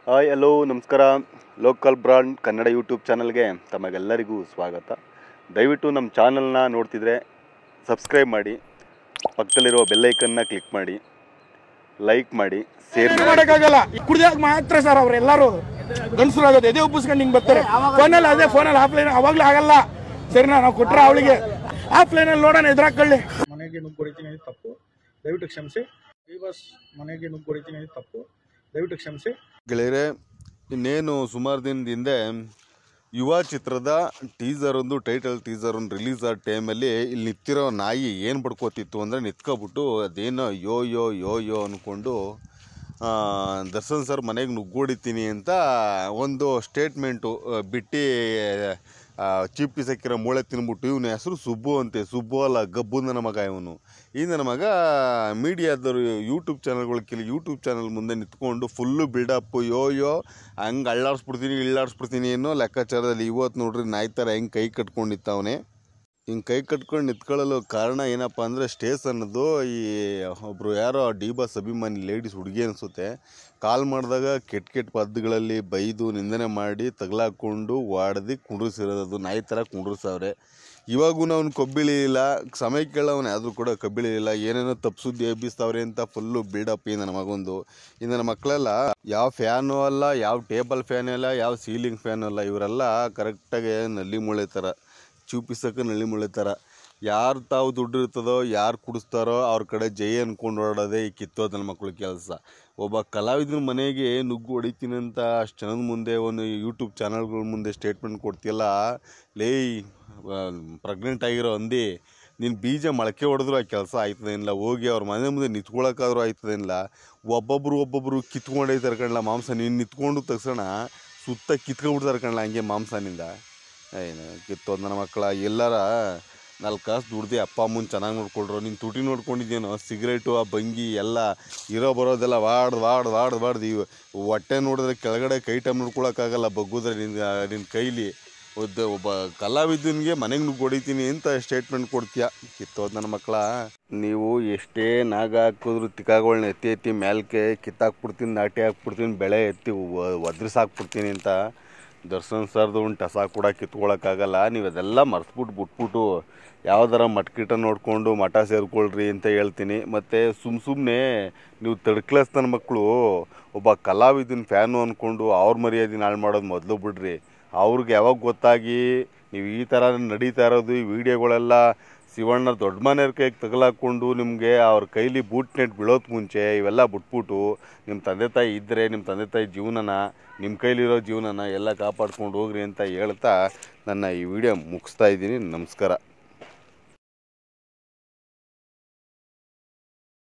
hi hello ನಮಸ್ಕಾರ local brand Kannada YouTube ಚಾನಲ್ಗೆ ತಮಗೆಲ್ಲರಿಗೂ ಸ್ವಾಗತ ದಯವಿಟ್ಟು ನಮ್ಮ ಚಾನಲ್ನ ನೋಡ್ತಿದ್ರೆ ಸಬ್ಸ್ಕ್ರೈಬ್ ಮಾಡಿ ಪಕ್ಕದಲ್ಲಿರೋ ಬೆಲ್ಲೈಕನ್ನ ಕ್ಲಿಕ್ ಮಾಡಿ ಲೈಕ್ ಮಾಡಿ ಶೇರ್ ಮಾಡಿ ಮಾಡಕ್ಕಾಗಲ್ಲ ಕುಡ್ದಾಗ ಮಾತ್ರ ಸರ್ ಅವ್ರೆಲ್ಲರೂ ಗಂಡಸರು ಆಗೋದು ಎದೆ ಉಬ್ಬಿಸ್ಕೊಂಡು ಹಿಂಗ್ ಬರ್ತಾರೆ ಫೋನಲ್ಲಿ ಅದೇ ಫೋನಲ್ಲಿ ಆಫ್ಲೈನ್ ಅವಾಗ್ಲೂ ಆಗಲ್ಲ ಸರಿನಾ ನಾವು ಕೊಟ್ರೆ ಅವಳಿಗೆ ಆಫ್ಲೈನಲ್ಲಿ ನೋಡೋಣ ಎದುರಾಕೊಳ್ಳಿ ಮನೆಗೆ ನುಗ್ಗು ಹೊಡಿತೀನಿ ಇದು ತಪ್ಪು ದಯವಿಟ್ಟು ಕ್ಷಮಿಸಿ ಈ ಬಸ್ ಮನೆಗೆ ನುಗ್ಗು ಹೊಡಿತೀನಿ ಇದು ತಪ್ಪು ದಯವಿಟ್ಟು ಕ್ಷಮಿಸಿ ಗೆಳೆಯರೆ ಇನ್ನೇನು ಸುಮಾರು ದಿನದ ಹಿಂದೆ ಯುವ ಚಿತ್ರದ ಟೀಸರ್ ಒಂದು ಟೈಟಲ್ ಟೀಸರ್ ಒಂದು ರಿಲೀಸ್ ಆದ ಟೈಮಲ್ಲಿ ಇಲ್ಲಿ ನಿಂತಿರೋ ನಾಯಿ ಏನು ಬಡ್ಕೋತಿತ್ತು ಅಂದರೆ ನಿಂತ್ಕೊಬಿಟ್ಟು ಅದೇನೋ ಯೋ ಯೋ ಯೋ ಯೋ ಅಂದ್ಕೊಂಡು ಆ, ದರ್ಶನ್ ಸರ್ ಮನೆಗೆ ನುಗ್ಗೋಡಿತೀನಿ ಅಂತ ಒಂದು ಸ್ಟೇಟ್ಮೆಂಟು ಬಿಟ್ಟು ಚೀಪ್ ಪೀಸ್ ಹಾಕಿರೋ ಮೂಳೆ ತಿನ್ಬಿಟ್ಟು ಇವನ ಹೆಸರು ಸುಬ್ಬು ಅಂತೆ ಸುಬ್ಬು ಅಲ್ಲ ಗಬ್ಬು ನನ್ನ ಮಗ ಇವನು ಈ ನನ್ನ ಮಗ ಮೀಡಿಯಾದವರು ಯೂಟ್ಯೂಬ್ ಚಾನಲ್ಗಳ ಕೆಲ ಯೂಟ್ಯೂಬ್ ಚಾನಲ್ ಮುಂದೆ ನಿಂತ್ಕೊಂಡು ಫುಲ್ಲು ಬಿಲ್ಡಪ್ ಯೋ ಯೋ ಹಂಗೆ ಅಳ್ಳಾಡ್ಸ್ಬಿಡ್ತೀನಿ ಇಳ್ಳಾಡ್ಸ್ಬಿಡ್ತೀನಿ ಅನ್ನೋ ಲೆಕ್ಕಾಚಾರದಲ್ಲಿ ಇವತ್ತು ನೋಡ್ರಿ ನಾಯಿ ಥರ ಹೆಂಗೆ ಕೈ ಕಟ್ಕೊಂಡು ನಿಂತವನೆ ಹಿಂಗೆ ಕೈ ಕಟ್ಕೊಂಡು ನಿಂತ್ಕೊಳ್ಳಲು ಕಾರಣ ಏನಪ್ಪ ಅಂದರೆ ಸ್ಟೇಸ್ ಅನ್ನೋದು ಈ ಒಬ್ಬರು ಯಾರೋ ಡಿ ಬಾಸ್ ಅಭಿಮಾನಿ ಲೇಡೀಸ್ ಹುಡುಗಿ ಅನಿಸುತ್ತೆ ಕಾಲ್ ಮಾಡಿದಾಗ ಕೆಟ್ಟ ಕೆಟ್ಟ ಪದ್ಯಗಳಲ್ಲಿ ಬೈದು ನಿಂದನೆ ಮಾಡಿ ತಗಲಾಕೊಂಡು ವಾಡ್ದು ಕುಂಡ್ರಿಸಿರೋದು ಅದು ನಾಯಿ ಥರ ಕುಂಡ್ರಿಸವ್ರೆ ಇವಾಗೂ ಅವ್ನು ಕಬ್ಬಿಳಿಲಿಲ್ಲ ಸಮಯ ಕೇಳವನೇ ಆದರೂ ಕೂಡ ಕಬ್ಬಿಳಿಲಿಲ್ಲ ಏನೇನೋ ತಪ್ಪು ಸುದ್ದಿ ಎಬ್ಬಿಸ್ತಾವ್ರೆ ಅಂತ ಫುಲ್ಲು ಬಿಲ್ಡಪ್ ಈ ನನ್ನ ಮಗೊಂದು ಈ ನನ್ನ ಮಕ್ಕಳೆಲ್ಲ ಯಾವ ಫ್ಯಾನು ಅಲ್ಲ ಯಾವ ಟೇಬಲ್ ಫ್ಯಾನ್ ಅಲ್ಲ ಯಾವ ಸೀಲಿಂಗ್ ಫ್ಯಾನ್ ಅಲ್ಲ ಇವರೆಲ್ಲ ಕರೆಕ್ಟಾಗಿ ನಲ್ಲಿ ಮೂಳೆ ಥರ ಚೂಪಿಸಕ್ಕೆ ನಳ್ಳಿ ಮುಳ್ಳೆ ಥರ ಯಾರು ತಾವು ದುಡ್ಡು ಇರ್ತದೋ ಯಾರು ಕುಡಿಸ್ತಾರೋ ಅವ್ರ ಕಡೆ ಜೈ ಅನ್ಕೊಂಡು ಓಡೋದೇ ಈ ಕಿತ್ತೋದು ನನ್ನ ಮಕ್ಳ ಕೆಲಸ ಒಬ್ಬ ಕಲಾವಿದನ ಮನೆಗೆ ನುಗ್ಗು ಹೊಡಿತೀನಿ ಅಂತ ಅಷ್ಟು ಜನದ ಮುಂದೆ ಒಂದು ಯೂಟ್ಯೂಬ್ ಚಾನಲ್ಗಳ ಮುಂದೆ ಸ್ಟೇಟ್ಮೆಂಟ್ ಕೊಡ್ತೀಯಲ್ಲ ಲೇಯ್ ಪ್ರೆಗ್ನೆಂಟ್ ಆಗಿರೋ ಅಂದಿ ನಿನ್ನ ಬೀಜ ಮೊಳಕೆ ಹೊಡೆದ್ರು ಆ ಕೆಲಸ ಆಯ್ತದೇನಿಲ್ಲ ಹೋಗಿ ಅವ್ರ ಮನೆ ಮುಂದೆ ನಿಂತ್ಕೊಳಕ್ಕಾದ್ರೂ ಆಯ್ತದೇನಿಲ್ಲ ಒಬ್ಬೊಬ್ರು ಒಬ್ಬೊಬ್ರು ಕಿತ್ಕೊಂಡೈತಾರೆ ಕಣ್ಲ ಮಾಂಸ ನೀನು ನಿಂತ್ಕೊಂಡು ತಕ್ಷಣ ಸುತ್ತ ಕಿತ್ಕೊಂಡ್ಬಿಡ್ತಾರೆ ಕಣ್ಲ ಹಂಗೆ ಮಾಂಸನಿಂದ ಏನು ಕಿತ್ತೋದು ನನ್ನ ಮಕ್ಕಳ ಎಲ್ಲಾರ ನಾಲ್ಕು ಕಾಸು ದುಡ್ದು ಅಪ್ಪ ಅಮ್ಮನ ಚೆನ್ನಾಗಿ ನೋಡ್ಕೊಳ್ರು ನೀನು ತುಟಿ ನೋಡ್ಕೊಂಡಿದ್ದೇನೋ ಸಿಗರೇಟು ಆ ಬಂಗಿ ಎಲ್ಲ ಇರೋ ಬರೋದೆಲ್ಲ ವಾಡ್ದು ವಾಡ್ದು ವಾಡ್ದು ವಾಡ್ದು ಇವು ಹೊಟ್ಟೆ ನೋಡಿದ್ರೆ ಕೆಳಗಡೆ ಕೈ ಟೈಮ್ ನೋಡ್ಕೊಳಕ್ಕಾಗಲ್ಲ ಬಗ್ಗುದ್ರೆ ನಿನ್ನ ನಿನ್ನ ಕೈಲಿ ಒದ್ದು ಒಬ್ಬ ಕಲಾವಿದನಿಗೆ ಮನೆಗೆ ನುಗ್ಗು ಹೊಡಿತೀನಿ ಅಂತ ಸ್ಟೇಟ್ಮೆಂಟ್ ಕೊಡ್ತೀಯ ಕಿತ್ತೋದು ನನ್ನ ಮಕ್ಕಳ ನೀವು ಎಷ್ಟೇ ನಾಗ ಹಾಕಿದ್ರು ತಿಕ್ಕಾಗಳನ್ನ ಎತ್ತಿ ಎತ್ತಿ ಮ್ಯಾಲ್ಕೆ ಕಿತ್ತಾಕ್ಬಿಡ್ತೀನಿ ನಾಟಿ ಹಾಕ್ಬಿಡ್ತೀನಿ ಬೆಳೆ ಎತ್ತಿ ಒದ್ರಿಸಾಕ್ಬಿಡ್ತೀನಿ ಅಂತ ದರ್ಶನ್ ಸರ್ದು ಒಂದು ಟಸ ಕೂಡ ಕಿತ್ಕೊಳಕ್ಕಾಗಲ್ಲ ನೀವು ಅದೆಲ್ಲ ಮರ್ಸ್ಬಿಟ್ಟು ಬಿಟ್ಬಿಟ್ಟು ಯಾವ್ದಾರ ಮಟ್ಕಿಟ ನೋಡಿಕೊಂಡು ಮಠ ಸೇರ್ಕೊಳ್ರಿ ಅಂತ ಹೇಳ್ತೀನಿ ಮತ್ತು ಸುಮ್ಮ ಸುಮ್ಮನೆ ನೀವು ತರ್ಡ್ ಕ್ಲಾಸ್ ನನ್ನ ಮಕ್ಕಳು ಒಬ್ಬ ಕಲಾವಿದನ ಫ್ಯಾನು ಅಂದ್ಕೊಂಡು ಅವ್ರ ಮರ್ಯಾದೆ ಹಾಳು ಮಾಡೋದು ಮೊದಲು ಬಿಡ್ರಿ ಅವ್ರಿಗೆ ಯಾವಾಗ ಗೊತ್ತಾಗಿ ನೀವು ಈ ಥರ ನಡೀತಾ ಇರೋದು ಈ ವಿಡಿಯೋಗಳೆಲ್ಲ ಶಿವಣ್ಣ ದೊಡ್ಡ ಮನೆಯವ್ರ ಕೈಗೆ ತಗಲಾಕೊಂಡು ನಿಮಗೆ ಅವ್ರ ಕೈಲಿ ಬೂಟ್ ನೆಟ್ ಬೀಳೋದು ಮುಂಚೆ ಇವೆಲ್ಲ ಬಿಟ್ಬಿಟ್ಟು ನಿಮ್ಮ ತಂದೆ ತಾಯಿ ಇದ್ದರೆ ನಿಮ್ಮ ತಂದೆ ತಾಯಿ ಜೀವನನ ನಿಮ್ಮ ಕೈಲಿರೋ ಜೀವನನ ಎಲ್ಲ ಕಾಪಾಡ್ಕೊಂಡು ಹೋಗ್ರಿ ಅಂತ ಹೇಳ್ತಾ ನನ್ನ ಈ ವಿಡಿಯೋ ಮುಗಿಸ್ತಾ ಇದ್ದೀನಿ ನಮಸ್ಕಾರ